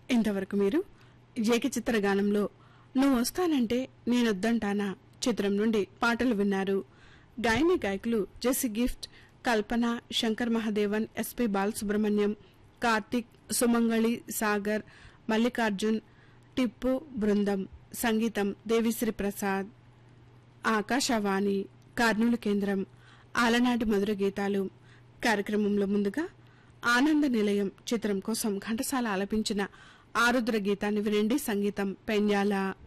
ఇంతవరకు మీరు ఏకచిత్ర గానంలో నువ్వు వస్తానంటే నేనొద్దంటానా చిత్రం నుండి పాటలు విన్నారు గాయని గాయకులు జెసి గిఫ్ట్ కల్పన శంకర్ మహాదేవన్ ఎస్పి బాలసుబ్రహ్మణ్యం కార్తిక్ సుమంగళి సాగర్ మల్లికార్జున్ టిప్పు బృందం సంగీతం దేవిశ్రీ ప్రసాద్ ఆకాశవాణి కర్నూలు కేంద్రం ఆలనాటి మధుర గీతాలు కార్యక్రమంలో ముందుగా ఆనంద నిలయం చిత్రం కోసం ఘంటసాల ఆలపించిన ఆరుద్ర గీతాన్ని వినండి సంగీతం పెండ్యాల